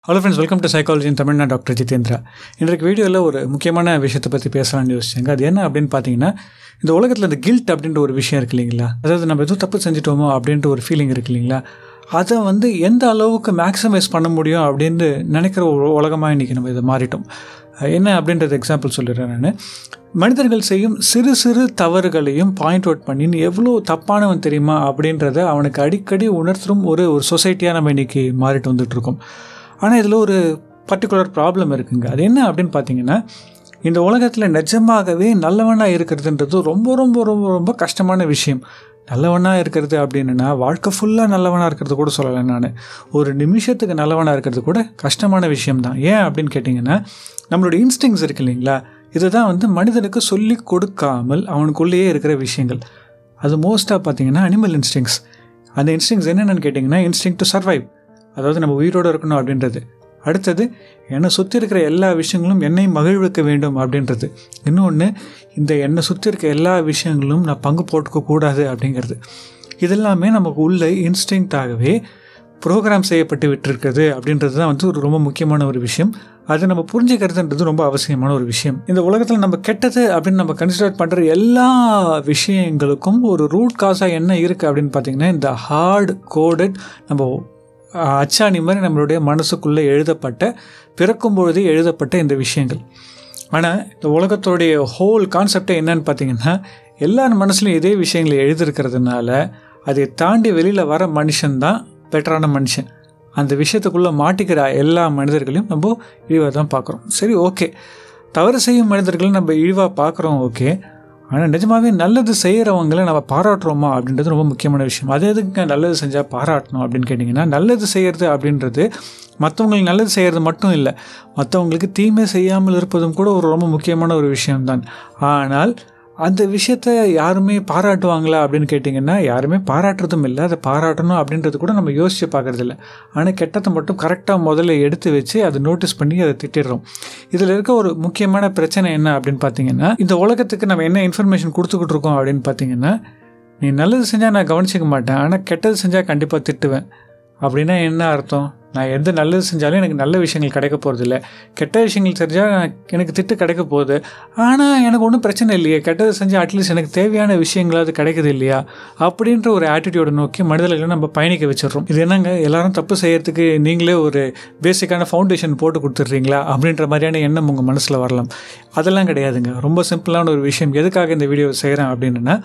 hello friends welcome to psychology in Tamil Nadu doctor Jitendra இன்றைக்கு வீடியோவில் ஒரு முக்கியமான விஷயத்தை பற்றி பேசலாம்னு யோசிச்சாங்க அது என்ன அப்படின்னு பார்த்தீங்கன்னா இந்த உலகத்தில் இந்த கில்ட் அப்படின்ற ஒரு விஷயம் இருக்கு இல்லைங்களா அதாவது நம்ம எதுவும் தப்பு செஞ்சிட்டோமோ அப்படின்ற ஒரு ஃபீலிங் இருக்கு இல்லைங்களா அதை வந்து எந்த அளவுக்கு மேக்ஸிமைஸ் பண்ண முடியும் அப்படின்னு நினைக்கிற ஒரு உலகமாக இன்றைக்கி நம்ம இதை மாறிட்டோம் என்ன அப்படின்றது எக்ஸாம்பிள் சொல்லிடுறேன் நான் மனிதர்கள் செய்யும் சிறு சிறு தவறுகளையும் பாயிண்ட் அவுட் பண்ணி நீ எவ்வளோ தப்பானவன் தெரியுமா அப்படின்றத அவனுக்கு அடிக்கடி உணர்த்தும் ஒரு ஒரு சொசைட்டியாக நம்ம இன்றைக்கி மாறிட்டு வந்துட்டுருக்கோம் ஆனால் இதில் ஒரு பர்டிகுலர் ப்ராப்ளம் இருக்குங்க அது என்ன அப்படின்னு பார்த்தீங்கன்னா இந்த உலகத்தில் நிஜமாகவே நல்லவனாக இருக்கிறதுன்றது ரொம்ப ரொம்ப ரொம்ப ரொம்ப கஷ்டமான விஷயம் நல்லவனாக இருக்கிறது அப்படின்னா வாழ்க்கை ஃபுல்லாக நல்லவனாக இருக்கிறது கூட சொல்லலை நான் ஒரு நிமிஷத்துக்கு நல்லவனாக இருக்கிறது கூட கஷ்டமான விஷயம்தான் ஏன் அப்படின்னு கேட்டிங்கன்னா நம்மளோட இன்ஸ்டிங்ஸ் இருக்கு இல்லைங்களா இதுதான் வந்து மனிதனுக்கு சொல்லி கொடுக்காமல் அவனுக்குள்ளேயே இருக்கிற விஷயங்கள் அது மோஸ்ட்டாக பார்த்தீங்கன்னா அனிமல் இன்ஸ்டிங்ஸ் அந்த இன்ஸ்டிங்ஸ் என்னென்னு கேட்டிங்கன்னா இன்ஸ்டிங் டு சர்வைவ் அதாவது நம்ம உயிரோடு இருக்கணும் அப்படின்றது அடுத்தது என்னை சுற்றி இருக்கிற எல்லா விஷயங்களும் என்னை மகிழ்விக்க வேண்டும் அப்படின்றது இன்னொன்று இந்த என்னை சுற்றி இருக்க எல்லா விஷயங்களும் நான் பங்கு போட்டுக்க கூடாது அப்படிங்கிறது இதெல்லாமே நமக்கு உள்ள இன்ஸ்டிங்டாகவே ப்ரோக்ராம் செய்யப்பட்டு விட்டுருக்குது அப்படின்றது தான் வந்து ஒரு ரொம்ப முக்கியமான ஒரு விஷயம் அதை நம்ம புரிஞ்சுக்கிறதுன்றது ரொம்ப அவசியமான ஒரு விஷயம் இந்த உலகத்தில் நம்ம கெட்டது அப்படின்னு நம்ம கன்சிடர் பண்ணுற எல்லா விஷயங்களுக்கும் ஒரு ரூட் காசாக என்ன இருக்குது அப்படின்னு பார்த்தீங்கன்னா இந்த ஹார்ட் கோடட் நம்ம அச்சாணி மாதிரி நம்மளுடைய மனசுக்குள்ளே எழுதப்பட்ட பிறக்கும் பொழுதே எழுதப்பட்ட இந்த விஷயங்கள் ஆனால் இந்த உலகத்தோடைய ஹோல் கான்செப்டே என்னன்னு பார்த்தீங்கன்னா எல்லார் மனசுலையும் இதே விஷயங்களை எழுதிருக்கிறதுனால அதை தாண்டி வெளியில் வர மனுஷன்தான் பெட்டரான மனுஷன் அந்த விஷயத்துக்குள்ளே மாட்டிக்கிற எல்லா மனிதர்களையும் நம்ம இழிவாக தான் பார்க்குறோம் சரி ஓகே தவறு செய்யும் மனிதர்களை நம்ம இழிவாக பார்க்குறோம் ஓகே ஆனால் நிஜமாகவே நல்லது செய்கிறவங்கள நம்ம பாராட்டுறோமா அப்படின்றது ரொம்ப முக்கியமான விஷயம் அது எதுக்கு நல்லது செஞ்சால் பாராட்டணும் அப்படின்னு கேட்டிங்கன்னா நல்லது செய்கிறது அப்படின்றது மற்றவங்களுக்கு நல்லது செய்கிறது மட்டும் இல்லை மற்றவங்களுக்கு தீமை செய்யாமல் இருப்பதும் கூட ஒரு ரொம்ப முக்கியமான ஒரு விஷயம்தான் ஆனால் அந்த விஷயத்த யாருமே பாராட்டுவாங்களா அப்படின்னு கேட்டிங்கன்னா யாருமே பாராட்டுறதும் இல்லை அதை பாராட்டணும் அப்படின்றது கூட நம்ம யோசித்து பார்க்குறதில்ல ஆனால் கெட்டதை மட்டும் கரெக்டாக முதல்ல எடுத்து வச்சு அதை நோட்டீஸ் பண்ணி அதை திட்டிடுறோம் இதில் இருக்க ஒரு முக்கியமான பிரச்சனை என்ன அப்படின்னு பார்த்தீங்கன்னா இந்த உலகத்துக்கு நம்ம என்ன இன்ஃபர்மேஷன் கொடுத்துக்கிட்டு இருக்கோம் அப்படின்னு பார்த்தீங்கன்னா நீ நல்லது செஞ்சால் நான் கவனிச்சிக்க மாட்டேன் ஆனால் கெட்டது செஞ்சால் கண்டிப்பாக திட்டுவேன் அப்படின்னா என்ன அர்த்தம் நான் எந்த நல்லது செஞ்சாலும் எனக்கு நல்ல விஷயங்கள் கிடைக்க போகிறதில்ல கெட்ட விஷயங்கள் செஞ்சால் எனக்கு திட்டு கிடைக்க போகுது ஆனால் எனக்கு ஒன்றும் பிரச்சனை இல்லையே கெட்டது செஞ்சால் அட்லீஸ்ட் எனக்கு தேவையான விஷயங்களாவது கிடைக்குது இல்லையா அப்படின்ற ஒரு ஆட்டிடியூடை நோக்கி மனிதர்களை நம்ம பயணிக்க வச்சிடுறோம் இது என்னங்க எல்லாரும் தப்பு செய்யறதுக்கு நீங்களே ஒரு பேசிக்கான ஃபவுண்டேஷன் போட்டு கொடுத்துட்றீங்களா அப்படின்ற மாதிரியான எண்ணம் உங்கள் மனசில் வரலாம் அதெல்லாம் கிடையாதுங்க ரொம்ப சிம்பிளான ஒரு விஷயம் எதுக்காக இந்த வீடியோ செய்கிறேன் அப்படின்னா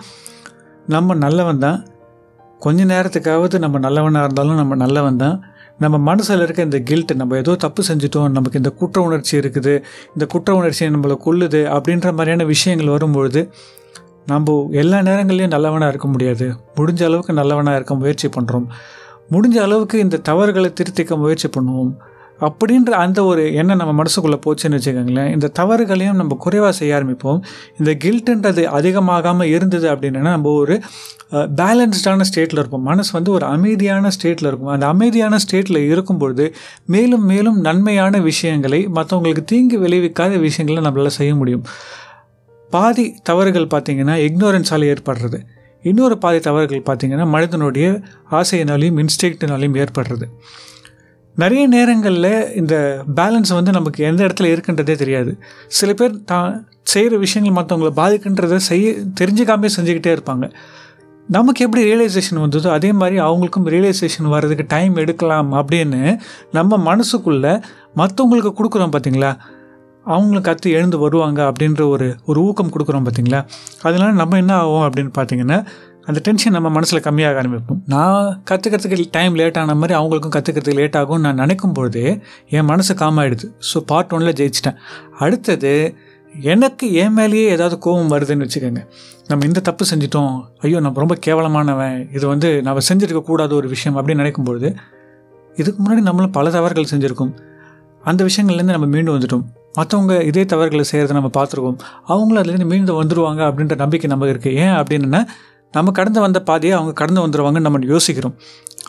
நம்ம நல்லவன் தான் கொஞ்ச நேரத்துக்காவது நம்ம நல்லவனாக இருந்தாலும் நம்ம நல்லவன் தான் நம்ம மனசில் இருக்க இந்த கில்ட்டு நம்ம ஏதோ தப்பு செஞ்சுட்டோம் நமக்கு இந்த குற்ற உணர்ச்சி இருக்குது இந்த குற்ற உணர்ச்சியை நம்மளை கொல்லுது அப்படின்ற மாதிரியான விஷயங்கள் வரும்பொழுது நம்ம எல்லா நேரங்கள்லையும் நல்லவனாக இருக்க முடியாது முடிஞ்ச அளவுக்கு நல்லவனாக இருக்க முயற்சி பண்ணுறோம் முடிஞ்ச அளவுக்கு இந்த தவறுகளை திருத்திக்க முயற்சி பண்ணுவோம் அப்படின்ற அந்த ஒரு எண்ணம் நம்ம மனசுக்குள்ளே போச்சுன்னு வச்சுக்கோங்களேன் இந்த தவறுகளையும் நம்ம குறைவாக செய்ய ஆரம்பிப்போம் இந்த கில்ட்டுன்றது அதிகமாகாமல் இருந்தது அப்படின்னா நம்ம ஒரு பேலன்ஸ்டான ஸ்டேட்டில் இருப்போம் மனசு வந்து ஒரு அமைதியான ஸ்டேட்டில் இருக்கும் அந்த அமைதியான ஸ்டேட்டில் இருக்கும்பொழுது மேலும் மேலும் நன்மையான விஷயங்களை மற்றவங்களுக்கு தீங்கு விளைவிக்காத விஷயங்களை நம்மளால் செய்ய முடியும் பாதி தவறுகள் பார்த்திங்கன்னா இக்னோரன்ஸால் ஏற்படுறது இன்னொரு பாதி தவறுகள் பார்த்திங்கன்னா மனிதனுடைய ஆசையினாலையும் இன்ஸ்டிக்டினாலையும் ஏற்படுறது நிறைய நேரங்களில் இந்த பேலன்ஸ் வந்து நமக்கு எந்த இடத்துல இருக்குன்றதே தெரியாது சில பேர் தான் செய்கிற விஷயங்கள் மற்றவங்களை பாதிக்கின்றதை செய்ய தெரிஞ்சுக்காமே செஞ்சுக்கிட்டே இருப்பாங்க நமக்கு எப்படி ரியலைசேஷன் வந்ததோ அதே மாதிரி அவங்களுக்கும் ரியலைசேஷன் வர்றதுக்கு டைம் எடுக்கலாம் அப்படின்னு நம்ம மனசுக்குள்ளே மற்றவங்களுக்கு கொடுக்குறோம் பார்த்தீங்களா அவங்களும் கற்று எழுந்து வருவாங்க அப்படின்ற ஒரு ஒரு ஊக்கம் கொடுக்குறோம் பார்த்தீங்களா அதனால நம்ம என்ன ஆகும் அப்படின்னு பார்த்தீங்கன்னா அந்த டென்ஷன் நம்ம மனசில் கம்மியாக ஆரம்பிப்போம் நான் கற்றுக்கிறதுக்கு டைம் லேட் ஆன மாதிரி அவங்களுக்கும் கற்றுக்கிறதுக்கு லேட் ஆகும்னு நான் நினைக்கும் பொழுதே என் மனசு காம் ஆகிடுது ஸோ பார்ட் ஒன்னில் ஜெயிச்சிட்டேன் அடுத்தது எனக்கு என் மேலேயே ஏதாவது கோபம் வருதுன்னு வச்சுக்கோங்க நம்ம இந்த தப்பு செஞ்சிட்டோம் ஐயோ நம்ம ரொம்ப கேவலமானவன் இது வந்து நம்ம செஞ்சுருக்க கூடாத ஒரு விஷயம் அப்படின்னு நினைக்கும்பொழுது இதுக்கு முன்னாடி நம்மளும் பல தவறுகள் செஞ்சுருக்கோம் அந்த விஷயங்கள்லேருந்து நம்ம மீண்டு வந்துட்டோம் மற்றவங்க இதே தவறுகளை செய்கிறத நம்ம பார்த்துருக்கோம் அவங்களும் அதுலேருந்து மீண்டு வந்துடுவாங்க அப்படின்ற நம்பிக்கை நமக்கு இருக்குது ஏன் அப்படின்னா நம்ம கடந்து வந்த பாதையை அவங்க கடந்து வந்துடுவாங்கன்னு நம்ம யோசிக்கிறோம்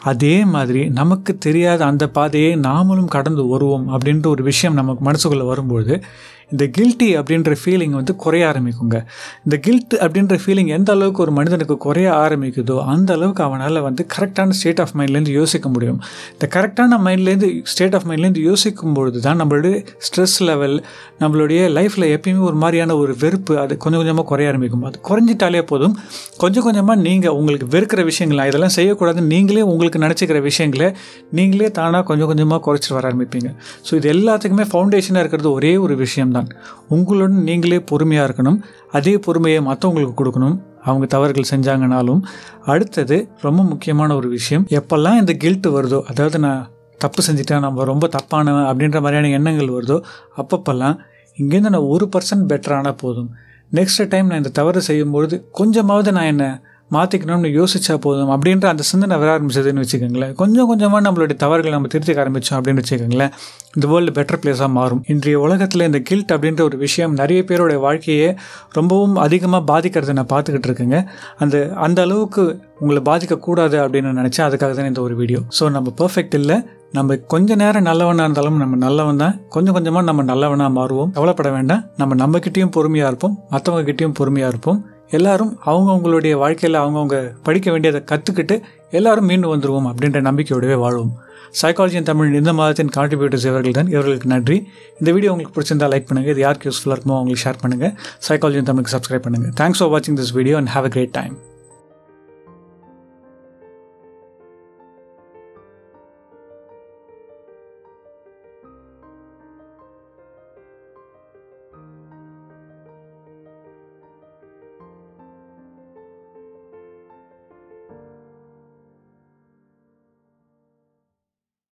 அதே மாதிரி நமக்கு தெரியாத அந்த பாதையை நாமளும் கடந்து வருவோம் அப்படின்ற ஒரு விஷயம் நமக்கு மனசுக்குள்ளே வரும்பொழுது இந்த கில்ட்டி அப்படின்ற ஃபீலிங் வந்து குறைய ஆரம்பிக்குங்க இந்த கில்ட் அப்படின்ற ஃபீலிங் எந்த அளவுக்கு ஒரு மனிதனுக்கு குறைய ஆரம்பிக்குதோ அந்த அளவுக்கு அவனால் வந்து கரெக்டான ஸ்டேட் ஆஃப் மைண்ட்லேருந்து யோசிக்க முடியும் இந்த கரெக்டான மைண்ட்லேருந்து ஸ்டேட் ஆஃப் மைண்ட்லேருந்து யோசிக்கும் பொழுது தான் நம்மளுடைய ஸ்ட்ரெஸ் லெவல் நம்மளுடைய லைஃப்பில் எப்பயுமே ஒரு மாதிரியான ஒரு வெறுப்பு அது கொஞ்சம் கொஞ்சமாக குறைய ஆரம்பிக்கும் அது குறைஞ்சிட்டாலே போதும் கொஞ்சம் கொஞ்சமாக நீங்கள் உங்களுக்கு வெறுக்கிற விஷயங்கள் இதெல்லாம் செய்யக்கூடாதுன்னு நீங்களே உங்களுக்கு நினச்சிக்கிற விஷயங்களை நீங்களே தானாக கொஞ்சம் கொஞ்சமாக குறைச்சிட்டு வர ஆரம்பிப்பீங்க ஸோ இது எல்லாத்துக்குமே ஃபவுண்டேஷனாக இருக்கிறது ஒரே ஒரு விஷயம்தான் உங்களுடன் நீங்களே பொறுமையாக இருக்கணும் அதே பொறுமையை மற்றவங்களுக்கு கொடுக்கணும் அவங்க தவறுகள் செஞ்சாங்கனாலும் அடுத்தது ரொம்ப முக்கியமான ஒரு விஷயம் எப்பெல்லாம் இந்த கில்ட்டு வருதோ அதாவது நான் தப்பு செஞ்சுட்டேன் நம்ம ரொம்ப தப்பானவன் அப்படின்ற மாதிரியான எண்ணங்கள் வருதோ அப்பப்பெல்லாம் இங்கேருந்து நான் ஒரு பர்சன்ட் பெட்டரானால் போதும் நெக்ஸ்ட் டைம் நான் இந்த தவறு செய்யும்பொழுது கொஞ்சமாவது நான் என்ன மாற்றிக்கணும்னு யோசிச்சா போதும் அப்படின்ற அந்த சிந்தனை வர ஆரம்பிச்சதுன்னு வச்சுக்கோங்களேன் கொஞ்சம் கொஞ்சமாக நம்மளுடைய தவறுகளை நம்ம திருத்திக்க ஆரம்பித்தோம் அப்படின்னு வச்சுக்கோங்களேன் இந்த வேர்ல்டு பெட்டர் பிளேஸாக மாறும் இன்றைய உலகத்தில் இந்த கில்ட் அப்படின்ற ஒரு விஷயம் நிறைய பேருடைய வாழ்க்கையை ரொம்பவும் அதிகமாக பாதிக்கிறத நான் பார்த்துக்கிட்டு இருக்கேங்க அந்த அந்த அளவுக்கு உங்களை பாதிக்கக்கூடாது அப்படின்னு நினச்சேன் அதுக்காக தான் இந்த ஒரு வீடியோ ஸோ நம்ம பர்ஃபெக்ட் இல்லை நம்ம கொஞ்ச நேரம் நல்லவனாக இருந்தாலும் நம்ம நல்லவன் தான் கொஞ்சம் கொஞ்சமாக நம்ம நல்லவனாக மாறுவோம் கவலைப்பட வேண்டாம் நம்ம நம்மக்கிட்டேயும் பொறுமையாக இருப்போம் மற்றவங்க கிட்டேயும் பொறுமையாக இருப்போம் எல்லாரும் அவங்கவுங்களுடைய வாழ்க்கையில் அவங்கவுங்க படிக்க வேண்டியதை கற்றுக்கிட்டு எல்லாரும் மீண்டு வந்துடுவோம் அப்படின்ற நம்பிக்கையோடவே வாழ்வோம் சைக்காலஜி இன் தமிழ் இந்த மாதத்தின் கான்ட்ரிபியூட்டர்ஸ் இவர்கள் தான் இவர்களுக்கு நன்றி இந்த வீடியோ உங்களுக்கு பிடிச்சிருந்தா லைக் பண்ணுங்கள் இது யாருக்கு யூஸ்ஃபுல்லாக இருக்குமோ அவங்களுக்கு ஷேர் பண்ணுங்கள் சைக்காலஜி இன் தமிழுக்கு சப்ஸ்கிரைப் பண்ணுங்கள் தேங்க்ஸ் ஃபார் வாட்சிங் this video and have a great time